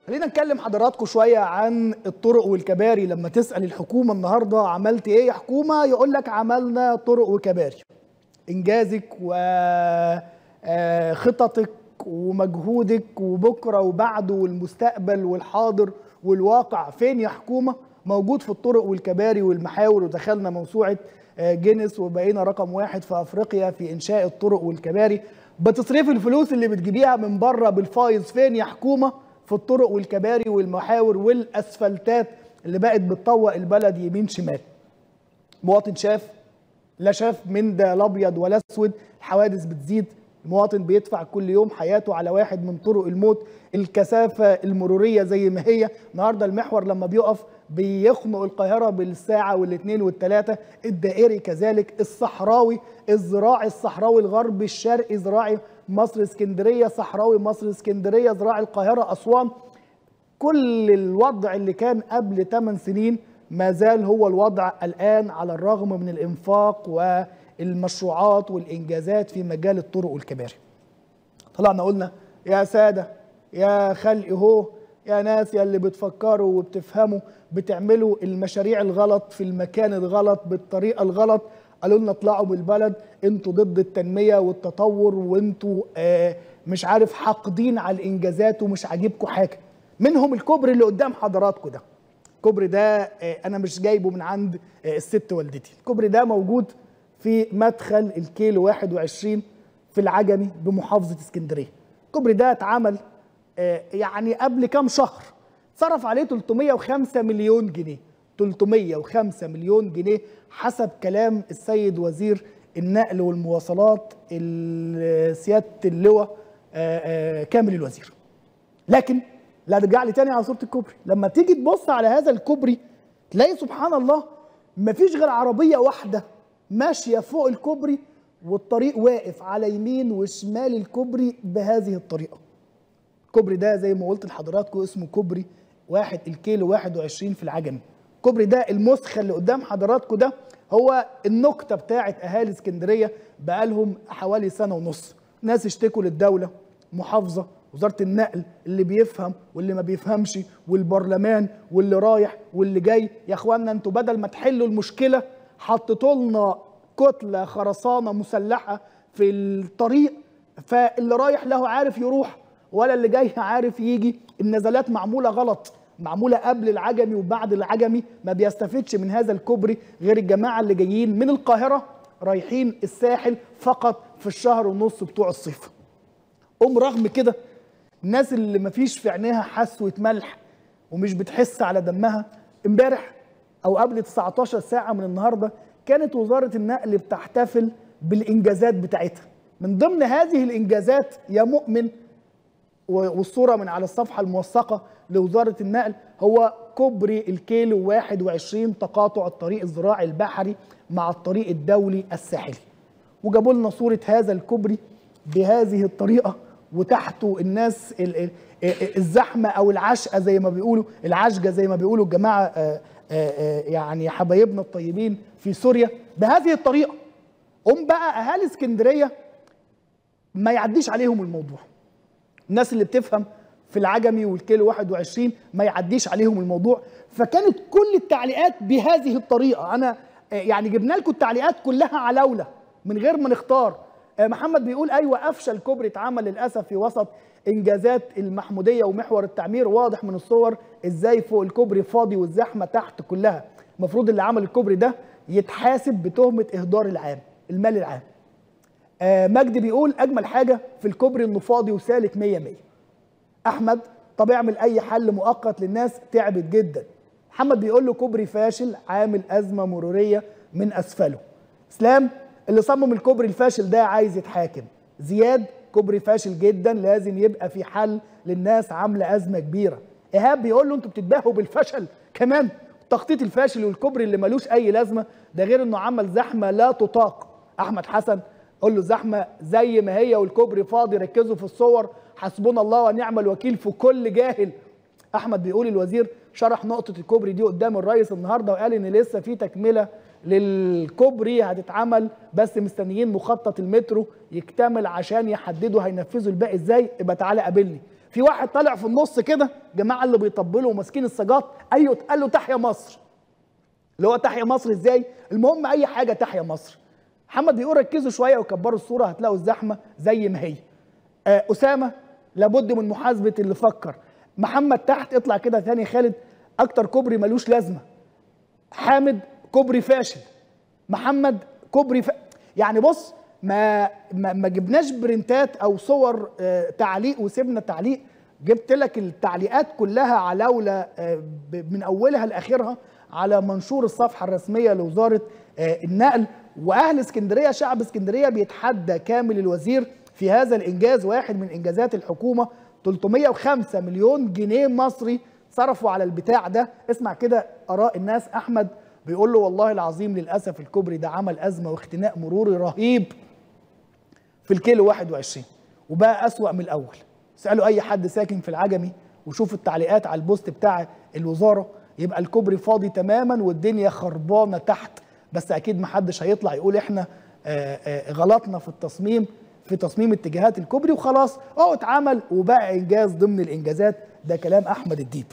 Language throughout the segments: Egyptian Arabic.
خلينا نتكلم حضراتكم شويه عن الطرق والكباري لما تسال الحكومه النهارده عملت ايه يا حكومه يقول لك عملنا طرق وكباري انجازك وخططك ومجهودك وبكره وبعده والمستقبل والحاضر والواقع فين يا حكومه موجود في الطرق والكباري والمحاور ودخلنا موسوعه جينيس وبقينا رقم واحد في افريقيا في انشاء الطرق والكباري بتصريف الفلوس اللي بتجيبيها من بره بالفايز فين يا حكومه في الطرق والكباري والمحاور والاسفلتات اللي بقت بتطوق البلد يمين شمال مواطن شاف لا شاف من ده الابيض ولا اسود الحوادث بتزيد المواطن بيدفع كل يوم حياته على واحد من طرق الموت الكثافه المروريه زي ما هي النهارده المحور لما بيقف بيخنق القاهره بالساعه والاثنين والثلاثه الدائري كذلك الصحراوي الزراعي الصحراوي الغربي الشرقي زراعي مصر اسكندريه صحراوي مصر اسكندريه زراعي القاهره اسوان كل الوضع اللي كان قبل 8 سنين ما زال هو الوضع الان على الرغم من الانفاق والمشروعات والانجازات في مجال الطرق والكباري طلعنا قلنا يا ساده يا خلق هو يا ناس يا اللي بتفكروا وبتفهموا بتعملوا المشاريع الغلط في المكان الغلط بالطريقه الغلط قالوا لنا اطلعوا من البلد انتوا ضد التنميه والتطور وانتوا آه مش عارف حاقدين على الانجازات ومش عاجبكم حاجه منهم الكوبري اللي قدام حضراتكم ده الكوبري ده آه انا مش جايبه من عند آه الست والدتي الكوبري ده موجود في مدخل الكيلو 21 في العجمي بمحافظه اسكندريه الكوبري ده اتعمل يعني قبل كام شهر صرف عليه 305 مليون جنيه 305 مليون جنيه حسب كلام السيد وزير النقل والمواصلات سياده اللواء كامل الوزير لكن لا ارجع لي تاني على صوره الكوبري لما تيجي تبص على هذا الكوبري تلاقي سبحان الله مفيش غير عربيه واحده ماشيه فوق الكوبري والطريق واقف على يمين وشمال الكوبري بهذه الطريقه الكوبري ده زي ما قلت لحضراتكم اسمه كوبري واحد الكيلو 21 في العجمي الكوبري ده المسخه اللي قدام حضراتكم ده هو النكته بتاعه اهالي اسكندريه بقالهم حوالي سنه ونص ناس اشتكوا للدوله محافظه وزاره النقل اللي بيفهم واللي ما بيفهمش والبرلمان واللي رايح واللي جاي يا اخوانا انتوا بدل ما تحلوا المشكله حطيتوا لنا كتله خرسانه مسلحه في الطريق فاللي رايح له عارف يروح ولا اللي جاي عارف يجي النزلات معموله غلط معموله قبل العجمي وبعد العجمي ما بيستفدش من هذا الكوبري غير الجماعه اللي جايين من القاهره رايحين الساحل فقط في الشهر ونص بتوع الصيف قوم رغم كده الناس اللي ما فيش في عينيها حسوه ملح ومش بتحس على دمها امبارح او قبل 19 ساعه من النهارده كانت وزاره النقل بتحتفل بالانجازات بتاعتها من ضمن هذه الانجازات يا مؤمن والصورة من على الصفحة الموثقة لوزارة النقل هو كوبري الكيلو 21 تقاطع الطريق الزراعي البحري مع الطريق الدولي الساحلي وجابوا لنا صورة هذا الكوبري بهذه الطريقة وتحته الناس الزحمة أو العشقة زي ما بيقولوا العشقة زي ما بيقولوا الجماعة يعني حبايبنا الطيبين في سوريا بهذه الطريقة قوم بقى أهالي اسكندرية ما يعديش عليهم الموضوع الناس اللي بتفهم في العجمي والكيلو 21 ما يعديش عليهم الموضوع فكانت كل التعليقات بهذه الطريقه انا يعني جبنا لكم التعليقات كلها علولة من غير ما نختار محمد بيقول ايوه افشل كوبري اتعمل للاسف في وسط انجازات المحموديه ومحور التعمير واضح من الصور ازاي فوق الكوبري فاضي والزحمه تحت كلها المفروض اللي عمل الكوبري ده يتحاسب بتهمه اهدار العام المال العام آه مجدي بيقول اجمل حاجه في الكوبري انه فاضي وسالك 100 100 احمد طب اعمل اي حل مؤقت للناس تعبت جدا محمد بيقول له كوبري فاشل عامل ازمه مروريه من اسفله اسلام اللي صمم الكوبري الفاشل ده عايز يتحاكم زياد كوبري فاشل جدا لازم يبقى في حل للناس عامله ازمه كبيره ايهاب بيقول له انتوا بتتباهوا بالفشل كمان التخطيط الفاشل والكوبري اللي ملوش اي لازمه ده غير انه عمل زحمه لا تطاق احمد حسن قول له زحمه زي ما هي والكوبري فاضي ركزوا في الصور حسبنا الله ونعم الوكيل في كل جاهل احمد بيقول الوزير شرح نقطه الكوبري دي قدام الرئيس النهارده وقال ان لسه في تكمله للكوبري هتتعمل بس مستنيين مخطط المترو يكتمل عشان يحددوا هينفذوا الباقي ازاي يبقى تعالى قابلني في واحد طالع في النص كده جماعه اللي بيطبلوا وماسكين السجاط ايوه قال له تحيا مصر اللي هو تحيا مصر ازاي المهم اي حاجه تحيا مصر محمد بيقول ركزوا شويه وكبروا الصوره هتلاقوا الزحمه زي ما هي آه اسامه لابد من محاسبه اللي فكر محمد تحت اطلع كده ثاني خالد اكتر كوبري ملوش لازمه حامد كوبري فاشل محمد كوبري ف... يعني بص ما ما, ما جبناش برنتات او صور آه تعليق وسيبنا تعليق جبت لك التعليقات كلها علاوله آه من اولها لاخرها على منشور الصفحه الرسميه لوزاره آه النقل واهل اسكندريه شعب اسكندريه بيتحدى كامل الوزير في هذا الانجاز واحد من انجازات الحكومه 305 مليون جنيه مصري صرفوا على البتاع ده اسمع كده اراء الناس احمد بيقول له والله العظيم للاسف الكوبري ده عمل ازمه واختناق مروري رهيب في الكيلو 21 وبقى اسوا من الاول اسالوا اي حد ساكن في العجمي وشوف التعليقات على البوست بتاع الوزاره يبقى الكوبري فاضي تماما والدنيا خربانه تحت بس اكيد محدش هيطلع يقول احنا آآ آآ غلطنا في التصميم في تصميم اتجاهات الكوبري وخلاص اهو اتعمل وبقى انجاز ضمن الانجازات ده كلام احمد الديب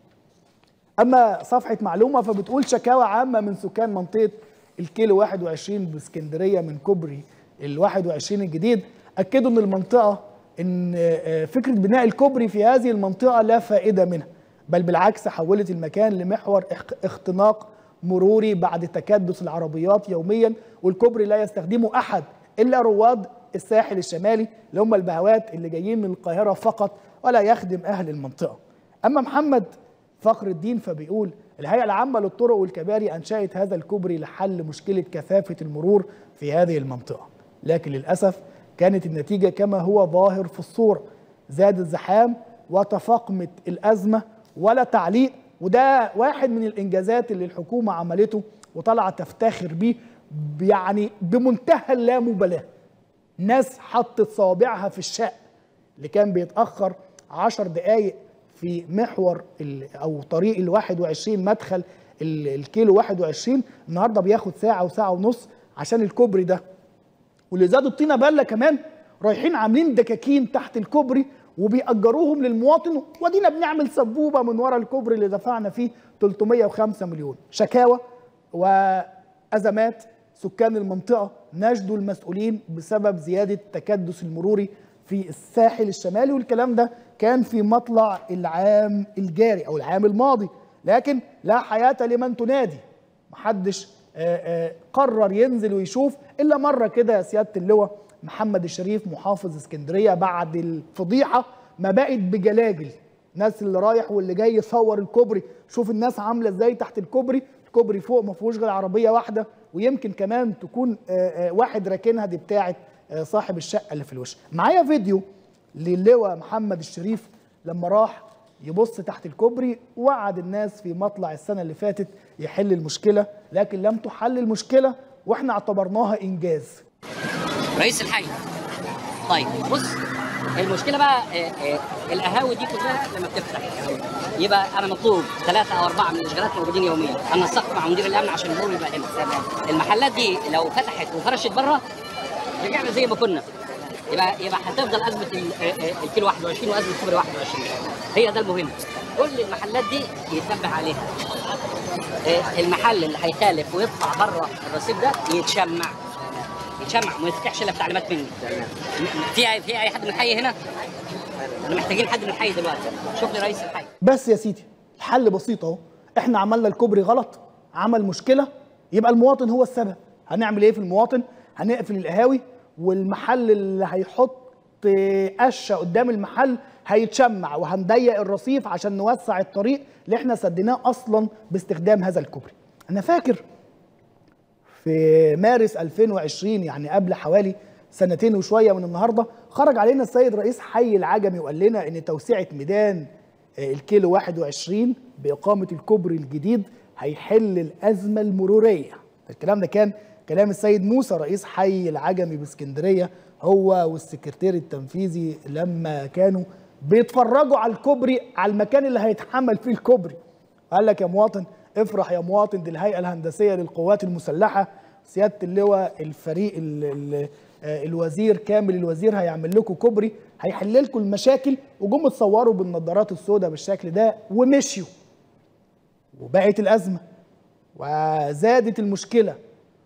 اما صفحه معلومه فبتقول شكاوى عامه من سكان منطقه الكيلو 21 باسكندريه من كوبري ال 21 الجديد اكدوا ان المنطقه ان فكره بناء الكوبري في هذه المنطقه لا فائده منها بل بالعكس حولت المكان لمحور اختناق مروري بعد تكدس العربيات يوميا والكوبري لا يستخدمه احد الا رواد الساحل الشمالي اللي هم البهوات اللي جايين من القاهره فقط ولا يخدم اهل المنطقه. اما محمد فخر الدين فبيقول الهيئه العامه للطرق والكباري انشات هذا الكوبري لحل مشكله كثافه المرور في هذه المنطقه. لكن للاسف كانت النتيجه كما هو ظاهر في الصوره زاد الزحام وتفاقمت الازمه ولا تعليق وده واحد من الانجازات اللي الحكومه عملته وطالعه تفتخر بيه يعني بمنتهى اللامبالاه ناس حطت صوابعها في الشق اللي كان بيتاخر عشر دقائق في محور او طريق ال 21 مدخل الكيلو 21 النهارده بياخد ساعه وساعه ونص عشان الكوبري ده واللي زادوا الطينه بله كمان رايحين عاملين دكاكين تحت الكوبري وبيأجروهم للمواطن ودينا بنعمل سبوبه من ورا الكوبري اللي دفعنا فيه 305 مليون شكاوى وازمات سكان المنطقه ناشدوا المسؤولين بسبب زياده التكدس المروري في الساحل الشمالي والكلام ده كان في مطلع العام الجاري او العام الماضي لكن لا حياه لمن تنادي محدش آآ آآ قرر ينزل ويشوف الا مره كده يا سياده اللواء محمد الشريف محافظ اسكندريه بعد الفضيحه ما بقت بجلاجل الناس اللي رايح واللي جاي يصور الكوبري شوف الناس عامله ازاي تحت الكوبري الكوبري فوق ما فيهوش غير عربيه واحده ويمكن كمان تكون آآ واحد راكنها دي بتاعه صاحب الشقه اللي في الوش معايا فيديو للواء محمد الشريف لما راح يبص تحت الكوبري وعد الناس في مطلع السنه اللي فاتت يحل المشكله لكن لم تحل المشكله واحنا اعتبرناها انجاز رئيس الحي طيب بص المشكله بقى آه، آه، القهاوي دي كلها لما بتفتح يبقى انا مطلوب ثلاثه او اربعه من الاشغالات موجودين يوميا انا نسقت مع مدير الامن عشان المرور يبقى هنا المحلات دي لو فتحت وفرشت بره رجعنا زي ما كنا يبقى يبقى هتفضل ازمه ال- آه، آه، الكيلو 21 وازمه كوبري 21 هي ده المهم كل المحلات دي يتنبه عليها آه، المحل اللي هيخالف ويطلع بره الرصيد ده يتشمع يتشمع وما يفتحش الا بتعليمات مني في في اي حد من الحي هنا؟ احنا محتاجين حد من الحي دلوقتي شوف لي رئيس الحي بس يا سيدي الحل بسيط اهو احنا عملنا الكوبري غلط عمل مشكله يبقى المواطن هو السبب هنعمل ايه في المواطن هنقفل القهاوي والمحل اللي هيحط قشه قدام المحل هيتشمع وهنضيق الرصيف عشان نوسع الطريق اللي احنا سديناه اصلا باستخدام هذا الكوبري انا فاكر في مارس 2020 يعني قبل حوالي سنتين وشويه من النهارده خرج علينا السيد رئيس حي العجمي وقال لنا ان توسعه ميدان آه، الكيلو 21 باقامه الكوبري الجديد هيحل الازمه المروريه الكلام ده كان كلام السيد موسى رئيس حي العجمي باسكندريه هو والسكرتير التنفيذي لما كانوا بيتفرجوا على الكوبري على المكان اللي هيتحمل فيه الكوبري قال لك يا مواطن افرح يا مواطن دي الهيئه الهندسيه للقوات المسلحه سياده اللواء الفريق ال ال آه، الوزير كامل الوزير هيعمل لكم كوبري هيحل لكم المشاكل وجم اتصوروا بالنظارات السوداء بالشكل ده ومشيوا وبقت الازمه وزادت المشكله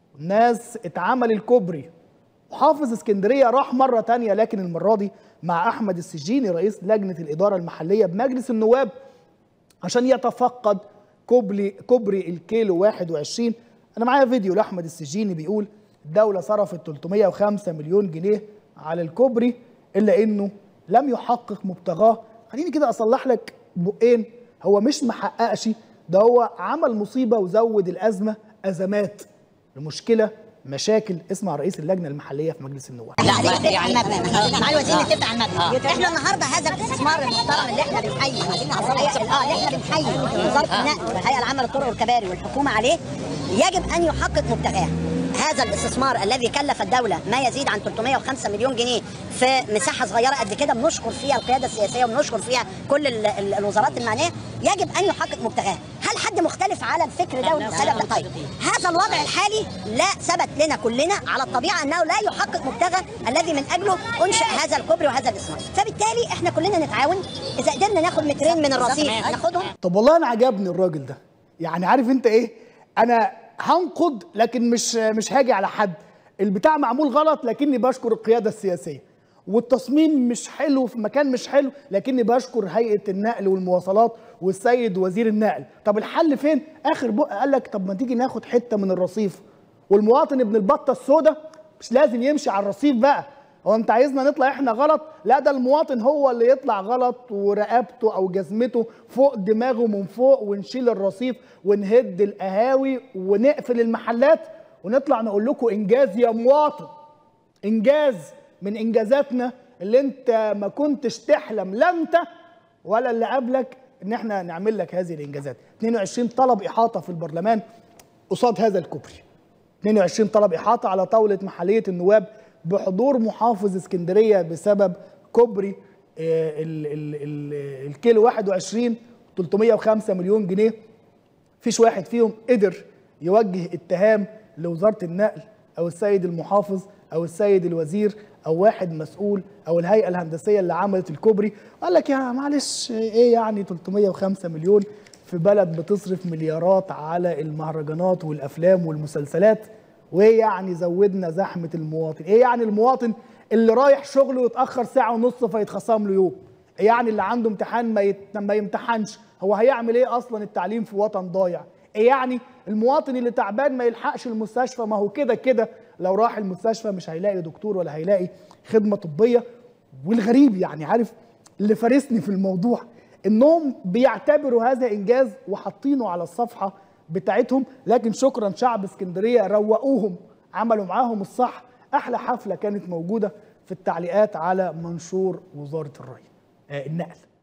الناس اتعمل الكوبري محافظ اسكندريه راح مره تانية لكن المره دي مع احمد السجيني رئيس لجنه الاداره المحليه بمجلس النواب عشان يتفقد كوبري كوبري الكيلو 21 انا معايا فيديو لاحمد السجيني بيقول الدوله صرفت 305 مليون جنيه على الكوبري الا انه لم يحقق مبتغاه خليني كده اصلح لك بقين هو مش محققش ده هو عمل مصيبه وزود الازمه ازمات المشكله مشاكل اسمع رئيس اللجنه المحليه في مجلس النواب لا نتفق على المبنى مع الوزير نتفق على المبنى احنا النهارده هذا الاستثمار المحترم اللي احنا بنحيي اه اللي احنا بنحيي وزاره النقل والهيئه العامه للطرق والكباري والحكومه عليه يجب ان يحقق مبتغاه هذا الاستثمار الذي كلف الدولة ما يزيد عن 305 مليون جنيه في مساحة صغيرة قد كده بنشكر فيها القيادة السياسية وبنشكر فيها كل ال- ال- الوزارات المعنية يجب أن يحقق مبتغاه هل حد مختلف على الفكر ده والمسألة ده طيب هذا الوضع الحالي لا ثبت لنا كلنا على الطبيعة أنه لا يحقق مبتغى الذي من أجله أنشأ هذا الكوبري وهذا الاستثمار فبالتالي احنا كلنا نتعاون إذا قدرنا ناخد مترين من الرصيف ناخدهم طب والله انا عجبني الراجل ده يعني عارف انت ايه انا هنقد لكن مش مش هاجي على حد البتاع معمول غلط لكني بشكر القياده السياسيه والتصميم مش حلو في مكان مش حلو لكني بشكر هيئه النقل والمواصلات والسيد وزير النقل طب الحل فين اخر بق قال لك طب ما تيجي ناخد حته من الرصيف والمواطن ابن البطه السوداء مش لازم يمشي على الرصيف بقى هو انت عايزنا نطلع احنا غلط لا ده المواطن هو اللي يطلع غلط ورقبته او جزمته فوق دماغه من فوق ونشيل الرصيف ونهد القهاوي ونقفل المحلات ونطلع نقول لكم انجاز يا مواطن انجاز من انجازاتنا اللي انت ما كنتش تحلم لا انت ولا اللي قبلك ان احنا نعمل لك هذه الانجازات 22 طلب احاطه في البرلمان قصاد هذا الكوبري 22 طلب احاطه على طاوله محليه النواب بحضور محافظ اسكندريه بسبب كوبري آه، ال- ال- ال- الكيلو 21 305 مليون جنيه فيش واحد فيهم قدر يوجه اتهام لوزاره النقل او السيد المحافظ او السيد الوزير او واحد مسؤول او الهيئه الهندسيه اللي عملت الكوبري قال لك يا معلش ايه يعني 305 مليون في بلد بتصرف مليارات على المهرجانات والافلام والمسلسلات وايه يعني زودنا زحمه المواطن ايه يعني المواطن اللي رايح شغله يتاخر ساعه ونص فيتخصم له يوم إيه يعني اللي عنده امتحان ما, يت... ما يمتحنش هو هيعمل ايه اصلا التعليم في وطن ضايع ايه يعني المواطن اللي تعبان ما يلحقش المستشفى ما هو كده كده لو راح المستشفى مش هيلاقي دكتور ولا هيلاقي خدمه طبيه والغريب يعني عارف اللي فارسني في الموضوع انهم بيعتبروا هذا انجاز وحاطينه على الصفحه بتاعتهم لكن شكرا شعب اسكندريه روقوهم عملوا معاهم الصح احلى حفله كانت موجوده في التعليقات على منشور وزاره الري آه النقل